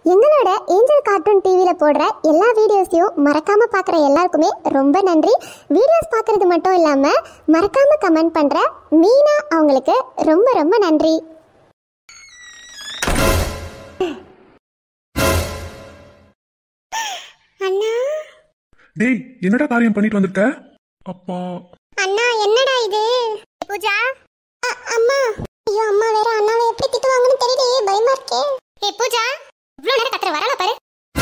எங்களோட angel cartoon டிவியில் போடுற எல்லா வீடியோஸையும் மறக்காம பார்க்குற எல்லாருக்குமே ரொம்ப நன்றி வீடியோஸ் பார்க்கறது மட்டும் இல்லாமல் மறக்காம கமெண்ட் பண்ணுற மீனா அவங்களுக்கு ரொம்ப ரொம்ப நன்றி அண்ணா டேய் என்னடா காரியம் பண்ணிட்டு வந்திருக்க அப்பா அண்ணா என்னடா இது பூஜா அ- அம்மா ஐயோ அம்மா வேற அண்ணாவை எப்படி திட்டுவாங்கன்னு தெரியலையே பயமா இருக்கே ஏய் பூஜா இவ்வளவு நேரம் கத்துற வரல பாரு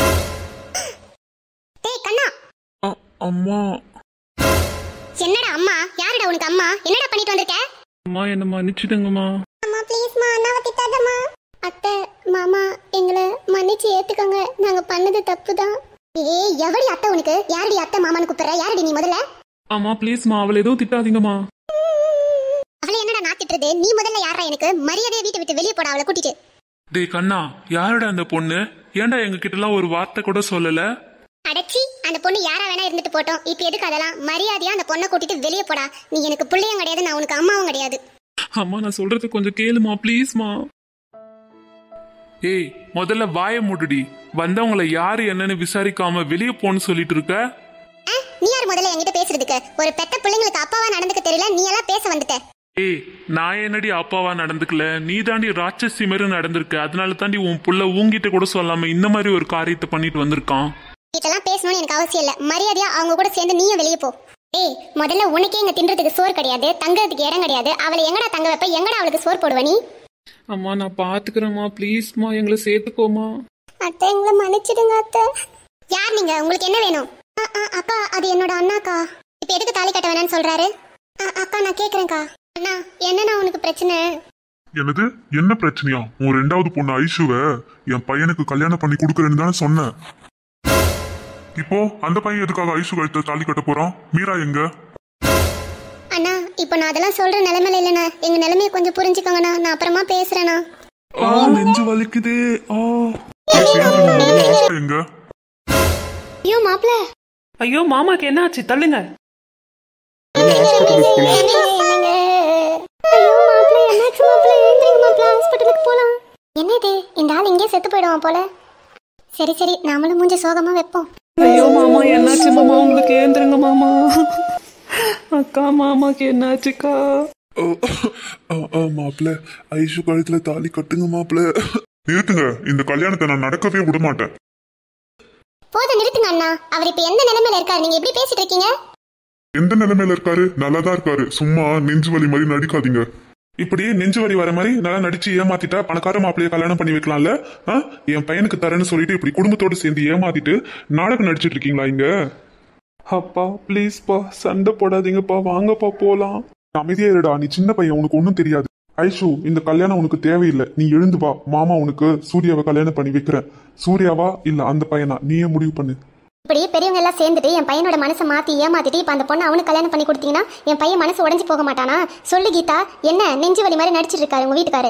டேய் கண்ணா அ- அம்மா என்னடா அம்மா யாருடா உனக்கு அம்மா என்னடா பண்ணிட்டு வந்திருக்க அம்மா என்ன மன்னிச்சிடுங்கம்மா அம்மா ப்ளீஸ்மா அண்ணாவை திட்டாதம்மா அத்தை மாமா எங்களை மன்னிச்சு ஏத்துக்கோங்க நாங்க பண்ணது தப்பு தான் ஏய் எவடி அத்தை உனக்கு யாரடி அத்தை மாமான்னு கூப்பிடுற யாரடி நீ முதல்ல அம்மா ப்ளீஸ்மா அவளை எதுவும் திட்டாதீங்கம்மா அவளை என்னடா நான் திட்டுறது நீ முதல்ல யாரா எனக்கு மரியாதையை வீட்டை விட்டு வெளியே போட அவளை கூட்டிட்டு டேய் கண்ணா யாருடா அந்த பொண்ணு ஏன்டா எங்க கிட்டலாம் ஒரு வார்த்தை கூட சொல்லல அடச்சி அந்த பொண்ணு யாரா வேணா இருந்துட்டு போட்டோம் இப்ப எதுக்கு அதெல்லாம் மரியாதையா அந்த பொண்ணை கூட்டிட்டு வெளியே போடா நீ எனக்கு பிள்ளையும் கிடையாது நான் உனக்கு அம்மாவும் கிடையாது அம்மா நான் சொல்றது கொஞ்சம் கேளுமா ப்ளீஸ்மா ஏய் முதல்ல வாய மூடுடி வந்தவங்கள யாரு என்னன்னு விசாரிக்காம வெளியே போன்னு சொல்லிட்டு இருக்க ஆ, நீ யார் முதல்ல என்கிட்ட பேசுறதுக்கு ஒரு பெத்த பிள்ளைங்களுக்கு அப்பாவா நடந்துக்க தெரியல நீ எல்லாம் பேச வந்துட்ட ஏய் நான் என்னடி அப்பாவா நடந்துக்கல நீ தாண்டி ராட்சசி மாதிரி நடந்திருக்க அதனால தாண்டி உன் புள்ள ஊங்கிட்ட கூட சொல்லாம இந்த மாதிரி ஒரு காரியத்தை பண்ணிட்டு வந்திருக்கான் இதெல்லாம் பேசணும்னு எனக்கு அவசியம் இல்ல மரியாதையா அவங்க கூட சேர்ந்து நீயும் வெளியே போ ஏய் முதல்ல உனக்கே இங்க தின்றதுக்கு சோறு கிடையாது தங்குறதுக்கு இடம் கிடையாது அவளை எங்கடா தங்க வைப்ப எங்கடா அவளுக்கு சோறு போடுவ நீ அம்மா நான் பாத்துக்கிறேம்மா ப்ளீஸ்மா எங்களை சேர்த்துக்கோமா அத்தை எங்களை மன்னிச்சிடுங்க அத்தை யார் நீங்க உங்களுக்கு என்ன வேணும் அ- அ- அக்கா அது என்னோட அண்ணாக்கா இப்ப எதுக்கு தாலி கட்ட வேணாம்னு சொல்றாரு அ- அக்கா நான் கேக்குறேன்க்கா அண்ணா என்னண்ணா உனக்கு பிரச்சனை என்னது என்ன பிரச்சனையா உன் ரெண்டாவது பொண்ணு ஐஷுவ என் பையனுக்கு கல்யாணம் பண்ணி கொடுக்குறேன்னு தானே சொன்னேன் இப்போ அந்த பையன் எதுக்காக ஐஷு கழுத்த தாலி கட்ட போறான் மீரா எங்க அண்ணா இப்போ நான் அதெல்லாம் சொல்ற நிலைமையில இல்லைண்ணா எங்க நிலைமையை கொஞ்சம் புரிஞ்சுக்கோங்கண்ணா நான் அப்புறமா பேசுறேண்ணா ஆ நெஞ்சு வலிக்குது ஆ ஏய், சேந்திரன், முதல்ல ஆஸ்கர் எங்க ஐயோ மாப்பிள்ள ஐயோ மாமாக்கு என்ன ஆச்சு தள்ளுங்க என்னது இந்த ஆள் இங்கே செத்து போயிடுவான் போல சரி சரி நாமளும் மூஞ்ச சோகமா வைப்போம் ஐயோ மாமா என்னாச்சு மாமா உங்களுக்கு ஏந்திரங்க மாமா அக்கா மாமாக்கு என்னாச்சுக்கா மாப்பிள்ள ஐஷு கழுத்துல தாலி கட்டுங்க மாப்பிள்ள நிறுத்துங்க இந்த கல்யாணத்தை நான் நடக்கவே விட மாட்டேன் போதும் நிறுத்துங்க அண்ணா அவர் இப்ப எந்த நிலைமையில இருக்காரு நீங்க எப்படி பேசிட்டு இருக்கீங்க எந்த நிலைமையில இருக்காரு நல்லாதான் இருக்காரு சும்மா நெஞ்சு வலி மாதிரி நடிக்காதீங்க இப்படியே நெஞ்சு வலி வர மாதிரி நல்லா நடிச்சு ஏமாத்திட்டா பணக்கார மாப்பிளைய கல்யாணம் பண்ணி வைக்கலாம்ல ஆ? என் பையனுக்கு தரேன்னு சொல்லிட்டு இப்படி குடும்பத்தோட சேர்ந்து ஏமாத்திட்டு நாடகம் நடிச்சிட்டு இருக்கீங்களா இங்க அப்பா ப்ளீஸ்ப்பா சண்டை போடாதீங்கப்பா வாங்கப்பா போலாம் அமைதியா இருடா நீ சின்ன பையன் உனக்கு ஒன்றும் தெரியாது ஐஷு இந்த கல்யாணம் உனக்கு தேவையில்லை நீ எழுந்து வா மாமா உனக்கு சூர்யாவை கல்யாணம் பண்ணி வைக்கிறேன் சூர்யாவா இல்ல அந்த பையனா நீயே முடிவு பண்ணு இப்படி பெரியவங்க எல்லாம் சேர்ந்துட்டு என் பையனோட மனசை மாத்தி ஏமாத்திட்டு இப்ப அந்த பொண்ணை அவனுக்கு கல்யாணம் பண்ணி கொடுத்தீங்கன்னா என் பையன் மனசு உடைஞ்சு போக மாட்டானா சொல்லு கீதா என்ன நெஞ்சு வலி மாதிரி நடிச்சிட்டு இருக்காரு உங்க வீட்டுக்காரு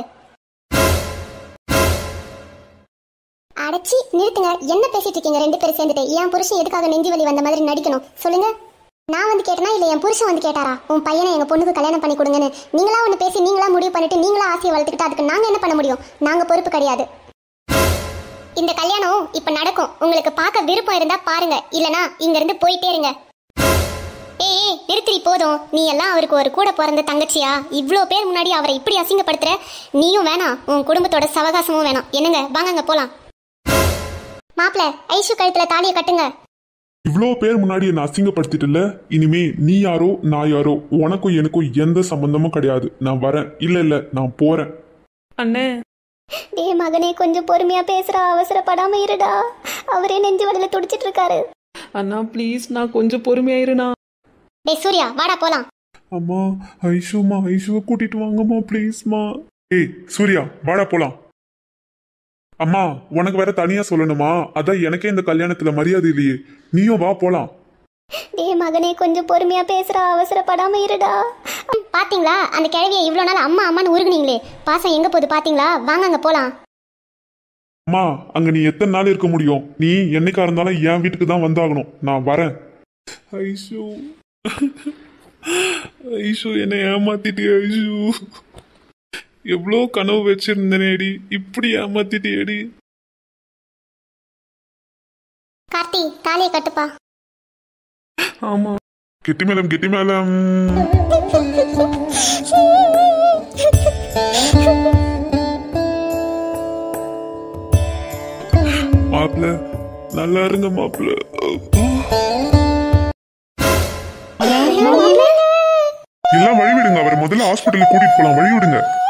அடைச்சி நிறுத்துங்க என்ன பேசிட்டு இருக்கீங்க ரெண்டு பேரும் சேர்ந்துட்டு என் புருஷன் எதுக்காக நெஞ்சு வலி வந்த மாதிரி நடிக்கணும் சொல்லுங்க நான் வந்து கேட்டனா இல்ல என் புருஷன் வந்து கேட்டாரா உன் பையனை எங்க பொண்ணுக்கு கல்யாணம் பண்ணி கொடுங்கன்னு நீங்களா ஒண்ணு பேசி நீங்களா முடிவு பண்ணிட்டு நீங்களா ஆசையை வளர்த்துக்கிட்டு அதுக்கு நாங்க என்ன பண்ண முடியும் நாங்க பொறுப்பு கிடையாது இந்த கல்யாணம் இப்ப நடக்கும் உங்களுக்கு பார்க்க விருப்பம் இருந்தா பாருங்க இல்லனா இங்க இருந்து போயிட்டே இருங்க ஏய் ஏய், நிறுத்திரி போதும் நீ எல்லாம் அவருக்கு ஒரு கூட பிறந்த தங்கச்சியா இவ்ளோ பேர் முன்னாடி அவரை இப்படி அசிங்கப்படுத்துற நீயும் வேணாம் உன் குடும்பத்தோட சவகாசமும் வேணாம் என்னங்க வாங்க அங்க போலாம் மாப்பிள ஐஷு கழுத்துல தாலியை கட்டுங்க இவ்வளோ பேர் முன்னாடி என்ன அசிங்கப்படுத்திட்டுல இனிமே நீ யாரோ நான் யாரோ உனக்கும் எனக்கும் எந்த சம்பந்தமும் கிடையாது நான் வரேன் இல்ல இல்ல நான் போறேன் அண்ணே டேய் மகனே கொஞ்சம் பொறுமையா பேசுறா அவசரப்படாம இருடா அவரே நெஞ்சு வலியில துடிச்சிட்டு இருக்காரு அண்ணா ப்ளீஸ் நான் கொஞ்சம் பொறுமையாயிருண்ணா டேய் சூர்யா வாடா போலாம் அம்மா ஐஷுமா ஐஷுவை கூட்டிட்டு வாங்கம்மா ப்ளீஸ்மா ஏய் சூர்யா வாடா போலாம் அம்மா உனக்கு வேற தனியா சொல்லணுமா அதான் எனக்கே இந்த கல்யாணத்துல மரியாதை இல்லையே நீயும் வா போலாம் டேய் மகனே கொஞ்சம் பொறுமையா பேசுறா அவசரப்படாம இருடா ம், பாத்தீங்களா அந்த கிழவிய இவ்வளவு நாள் அம்மா அம்மான்னு உருகுனீங்களே பாசம் எங்க போகுது பாத்தீங்களா வாங்க அங்க போலாம் அம்மா அங்க நீ எத்தனை நாள் இருக்க முடியும் நீ என்னைக்கா இருந்தாலும் என் வீட்டுக்கு தான் வந்தாகணும் நான் வரேன் ஐஷு ஐஷு என்னை ஏமாத்திட்டியே ஐஷு எவ்வளோ கனவு வச்சிருந்தேனேடி இப்படி ஏமாத்திட்டியேடி கார்த்தி தாலியை கட்டுப்பா ஆமா கெட்டி மேலம் கெட்டி மேலம் மாப்பிள்ள நல்லா இருங்க மாப்பிள்ள எல்லாம் வழி விடுங்க அவரை முதல்ல ஹாஸ்பிட்டலுக்கு கூட்டிட்டு போலாம் வழி விடுங்க